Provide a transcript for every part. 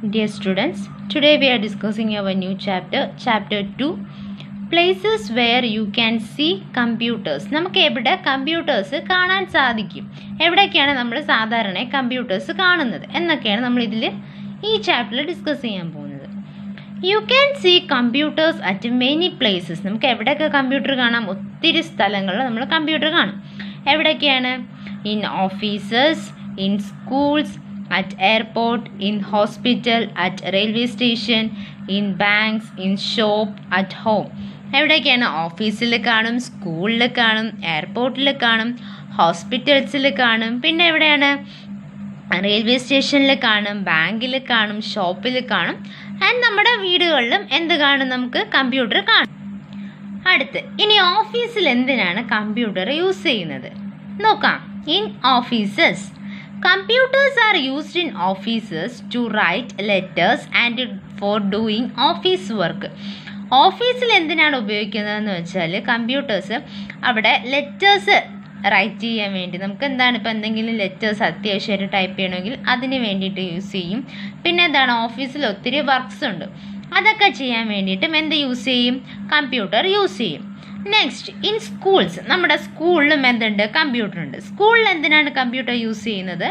Dear students, today we are discussing our new chapter, chapter 2, places where you can see computers. നമുക്ക് എവിടെ computers കാണാൻ സാധിക്കും എവിടെയൊക്കെയാണ് നമ്മൾ സാധാരണ കമ്പ്യൂട്ടേഴ്സ് കാണുന്നത് എന്നൊക്കെയാണ് നമ്മൾ ഇതിൽ ഈ ചാപ്റ്ററിൽ ഡിസ്കസ് ചെയ്യാൻ പോകുന്നത് you can see computers at many places നമുക്ക് എവിടെയൊക്കെ കമ്പ്യൂട്ടർ കാണാം ഒത്തിരി സ്ഥലങ്ങളിൽ നമ്മൾ കമ്പ്യൂട്ടർ കാണും എവിടെയൊക്കെയാണ് in offices in schools at airport in hospital at railway station in banks in shop at home എവിടെയൊക്കെയാണ് ഓഫീസിൽ കാണും സ്കൂളിൽ കാണും എയർപോർട്ടിൽ കാണും ഹോസ്പിറ്റൽസിൽ കാണും പിന്നെ എവിടെയാണ് റെയിൽവേ സ്റ്റേഷനിൽ കാണും ബാങ്കിൽ കാണും ഷോപ്പിൽ കാണും ആൻഡ് നമ്മുടെ വീടുകളിലും എന്ത് കാണും നമുക്ക് കമ്പ്യൂട്ടർ കാണും അടുത്ത് ഇനി ഓഫീസിൽ എന്തിനാണ് കമ്പ്യൂട്ടർ യൂസ് ചെയ്യുന്നത് നോക്കാം in offices computers are used in offices to write letters and for doing office work ഓഫീസിൽ എന്തിനാണ് ഉപയോഗിക്കുന്നതെന്ന് വെച്ചാൽ കമ്പ്യൂട്ടേഴ്സ് അവിടെ ലെറ്റേഴ്സ് റൈറ്റ് ചെയ്യാൻ വേണ്ടി നമുക്ക് എന്താണ് ഇപ്പോൾ എന്തെങ്കിലും ലെറ്റേഴ്സ് അത്യാവശ്യമായിട്ട് ടൈപ്പ് ചെയ്യണമെങ്കിൽ അതിന് വേണ്ടിയിട്ട് യൂസ് ചെയ്യും പിന്നെ എന്താണ് ഓഫീസിൽ ഒത്തിരി വർക്ക്സ് ഉണ്ട് അതൊക്കെ ചെയ്യാൻ വേണ്ടിയിട്ടും എന്ത് യൂസ് ചെയ്യും കമ്പ്യൂട്ടർ യൂസ് ചെയ്യും നെക്സ്റ്റ് ഇൻ സ്കൂൾസ് നമ്മുടെ സ്കൂളിലും എന്തുണ്ട് കമ്പ്യൂട്ടർ ഉണ്ട് സ്കൂളിൽ എന്തിനാണ് കമ്പ്യൂട്ടർ യൂസ് ചെയ്യുന്നത്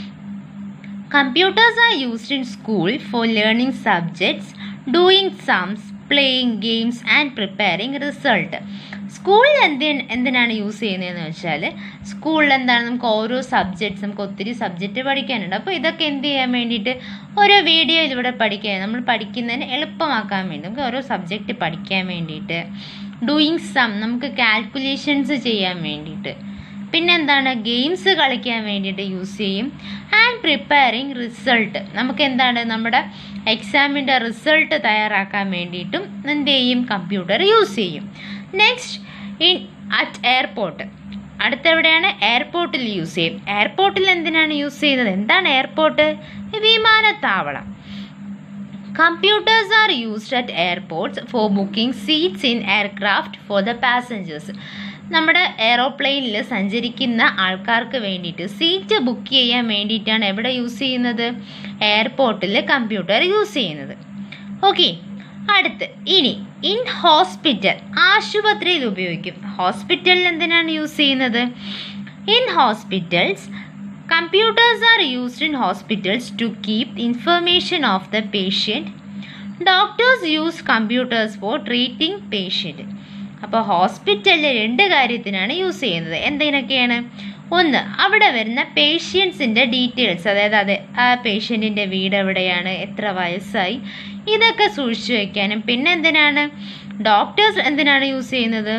computers are used in school for learning subjects doing sums playing games and preparing result സ്കൂളിൽ എന്തി എന്തിനാണ് യൂസ് ചെയ്യുന്നതെന്ന് വെച്ചാൽ സ്കൂളിൽ എന്താണ് നമുക്ക് ഓരോ സബ്ജക്ട്സ് നമുക്ക് ഒത്തിരി സബ്ജക്റ്റ് പഠിക്കാനുണ്ട് അപ്പോൾ ഇതൊക്കെ എന്ത് ചെയ്യാൻ വേണ്ടിയിട്ട് ഓരോ വീഡിയോയിലൂടെ പഠിക്കാൻ നമ്മൾ പഠിക്കുന്നതിന് എളുപ്പമാക്കാൻ വേണ്ടി നമുക്ക് ഓരോ സബ്ജക്റ്റ് പഠിക്കാൻ വേണ്ടിയിട്ട് ഡൂയിങ് സം നമുക്ക് കാൽക്കുലേഷൻസ് ചെയ്യാൻ വേണ്ടിയിട്ട് പിന്നെ എന്താണ് ഗെയിംസ് കളിക്കാൻ വേണ്ടിയിട്ട് യൂസ് ചെയ്യും ആൻഡ് പ്രിപ്പയറിങ് റിസൾട്ട് നമുക്ക് എന്താണ് നമ്മുടെ എക്സാമിൻ്റെ റിസൾട്ട് തയ്യാറാക്കാൻ വേണ്ടിയിട്ടും എന്ത് ചെയ്യും കമ്പ്യൂട്ടർ യൂസ് ചെയ്യും നെക്സ്റ്റ് ഇൻ അറ്റ് എയർപോർട്ട് അടുത്തെവിടെയാണ് എയർപോർട്ടിൽ യൂസ് ചെയ്യും എയർപോർട്ടിൽ എന്തിനാണ് യൂസ് ചെയ്യുന്നത് എന്താണ് എയർപോർട്ട് വിമാനത്താവളം computers are used at airports for booking seats in aircraft for the passengers നമ്മുടെ എയറോപ്ലെയിനിൽ സഞ്ചരിക്കുന്ന ആൾക്കാർക്ക് വേണ്ടിയിട്ട് സീറ്റ് ബുക്ക് ചെയ്യാൻ വേണ്ടിയിട്ടാണ് എവിടെ യൂസ് ചെയ്യുന്നത് എയർപോർട്ടിൽ കമ്പ്യൂട്ടർ യൂസ് ചെയ്യുന്നത് ഓക്കെ അടുത്ത് ഇനി ഇൻ ഹോസ്പിറ്റൽ ആശുപത്രിയിൽ ഉപയോഗിക്കും ഹോസ്പിറ്റലിൽ എന്തിനാണ് യൂസ് ചെയ്യുന്നത് in hospitals computers are used in hospitals to keep information of the patient doctors use computers for treating patient അപ്പോൾ ഹോസ്പിറ്റലിൽ രണ്ട് കാര്യത്തിനാണ് യൂസ് ചെയ്യുന്നത് എന്തിനൊക്കെയാണ് ഒന്ന് അവിടെ വരുന്ന പേഷ്യൻസിൻ്റെ ഡീറ്റെയിൽസ് അതായത് അത് ആ പേഷ്യൻറ്റിൻ്റെ വീട് എവിടെയാണ് എത്ര വയസ്സായി ഇതൊക്കെ സൂക്ഷിച്ചു വയ്ക്കാനും പിന്നെ എന്തിനാണ് ഡോക്ടേഴ്സ് എന്തിനാണ് യൂസ് ചെയ്യുന്നത്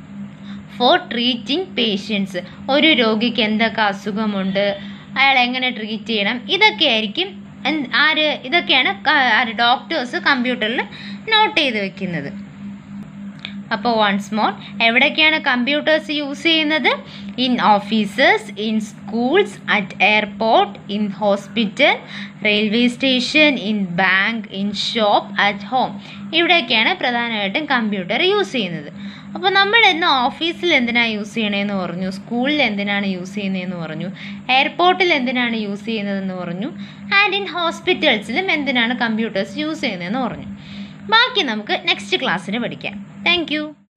ഫോർ ട്രീറ്റിംഗ് പേഷ്യൻസ് ഒരു രോഗിക്ക് എന്തൊക്കെ അസുഖമുണ്ട് അയാൾ എങ്ങനെ ട്രീറ്റ് ചെയ്യണം ഇതൊക്കെ ആയിരിക്കും ആര് ഇതൊക്കെയാണ് ആര് ഡോക്ടേഴ്സ് കമ്പ്യൂട്ടറിൽ നോട്ട് ചെയ്ത് വെക്കുന്നത് അപ്പോൾ വൺസ് മോർ എവിടേക്കാണ് കമ്പ്യൂട്ടേഴ്സ് യൂസ് ചെയ്യുന്നത് in offices in schools at airport in hospital railway station in bank in shop at home ഇവിടെയൊക്കെയാണ് പ്രധാനമായിട്ടും കമ്പ്യൂട്ടർ യൂസ് ചെയ്യുന്നത് അപ്പോൾ നമ്മൾ ഇന്ന് ഓഫീസിൽ എന്തിനാണ് യൂസ് ചെയ്യണതെന്ന് പറഞ്ഞു സ്കൂളിൽ എന്തിനാണ് യൂസ് ചെയ്യുന്നതെന്ന് പറഞ്ഞു എയർപോർട്ടിൽ എന്തിനാണ് യൂസ് ചെയ്യുന്നതെന്ന് പറഞ്ഞു ആൻഡ് ഇൻ ഹോസ്പിറ്റൽസിലും എന്തിനാണ് കമ്പ്യൂട്ടേഴ്സ് യൂസ് ചെയ്യുന്നതെന്ന് പറഞ്ഞു ബാക്കി നമുക്ക് നെക്സ്റ്റ് ക്ലാസ്സിന് പഠിക്കാം താങ്ക്